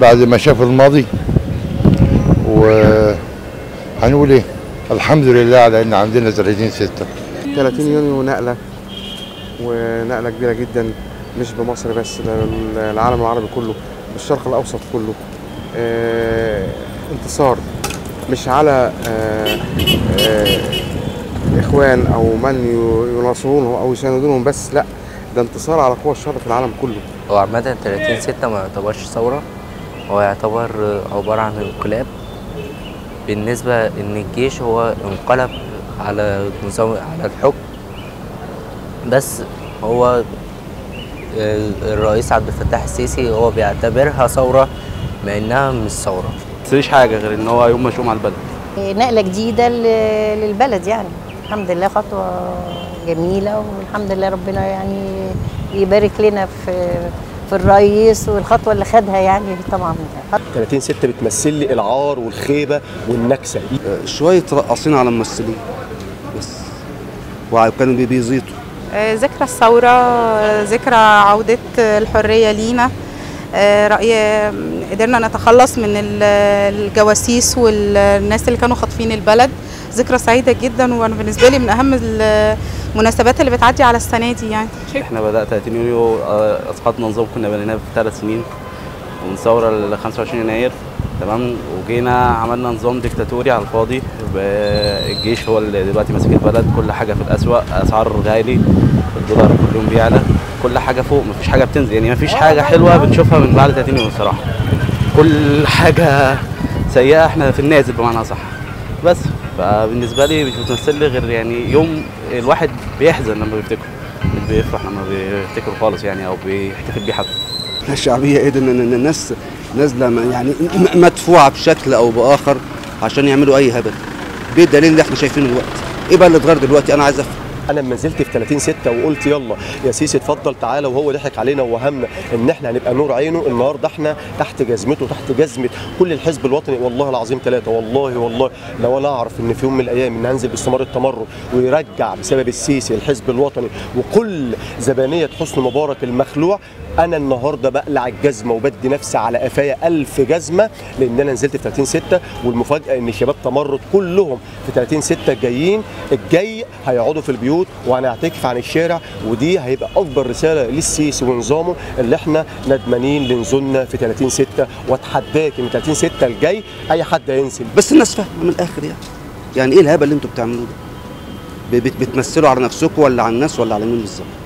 بعد ما شاف الماضي وهنقول ايه الحمد لله على ان عندنا 30 6 30 يونيو نقلة ونقلة كبيرة جدا مش بمصر بس ده العالم العربي كله بالشرق الأوسط كله آه انتصار مش على آه آه إخوان أو من يناصرونه أو يساندونهم بس لا ده انتصار على قوى الشر في العالم كله هو عامة 30 ستة ما يعتبرش ثورة هو يعتبر عبارة عن انقلاب بالنسبة إن الجيش هو انقلب على نظام على الحكم بس هو الرئيس عبد الفتاح السيسي هو بيعتبرها ثورة مع إنها مش ثورة مفيش حاجة غير إن هو يوم مشؤوم على البلد نقلة جديدة ل- للبلد يعني الحمد لله خطوة جميلة والحمد لله ربنا يعني يبارك لنا في في الرئيس والخطوة اللي خدها يعني طبعا 30 6 بتمثل لي العار والخيبه والنكسه شويه رقاصين على ممثلين بس وكانوا بي- بيزيطوا آه، ذكرى الثورة آه، ذكرى عودة الحرية لينا آه، رأي قدرنا نتخلص من ال- الجواسيس والناس اللي كانوا خاطفين البلد ذكرى سعيدة جدا وانا بالنسبة لي من أهم المناسبات اللي بتعدي على السنة دي يعني احنا بدأ 30 يونيو آه، اسقطنا نظام كنا بنيناه في ثلاث سنين ومن ثورة ل 25 يناير تمام وجينا عملنا نظام ديكتاتوري على الفاضي ب- الجيش هو اللي دلوقتي ماسك البلد كل حاجة في الأسواق أسعار غالي الدولار كل يوم بيعلى كل حاجة فوق مفيش حاجة بتنزل يعني مفيش حاجة حلوة بنشوفها من بعد 30 يوم الصراحة كل حاجة سيئة احنا في النازل بمعنى صح بس فبالنسبة لي مش بتمثل لي غير يعني يوم الواحد بيحزن لما بيفتكره مش بيفرح لما بيفتكره خالص يعني او بيحتفل بيه حتى الشعبيه ايه ده ان إن الناس نازله م- يعني م- مدفوعه بشكل او باخر عشان يعملوا اي هبل بالدليل اللي احنا شايفينه دلوقتي ايه بقى اللي اتغير دلوقتي انا عايز افهم انا لما نزلت في 30 6 وقلت يلا يا سيسي اتفضل تعالى وهو ضحك علينا ووهمنا ان احنا هنبقى نور عينه النهارده احنا تحت جزمته تحت جزمه كل الحزب الوطني والله العظيم ثلاثه والله والله لو انا اعرف ان في يوم من الايام ان هنزل باستمرار التمرد ويرجع بسبب السيسي الحزب الوطني وكل زبانيه حسني مبارك المخلوع انا النهارده بقلع الجزمه وبدي نفسي على قفايا ألف جزمه لان انا نزلت في 30 6 والمفاجاه ان شباب تمرد كلهم في 30 6 جايين الجاي هيقعدوا في البيوت وهنعتكف عن الشارع ودي هيبقى اكبر رساله للسيسي ونظامه اللي احنا ندمانين لنزولنا في 30 6 واتحداك ان 30 6 الجاي اي حد هينزل بس الناس فاهمه من الاخر يعني يعني ايه الهبل اللي انتوا بتعملوه ده ب- بت- بتمثلوا على نفسكم ولا على الناس ولا على مين بالظبط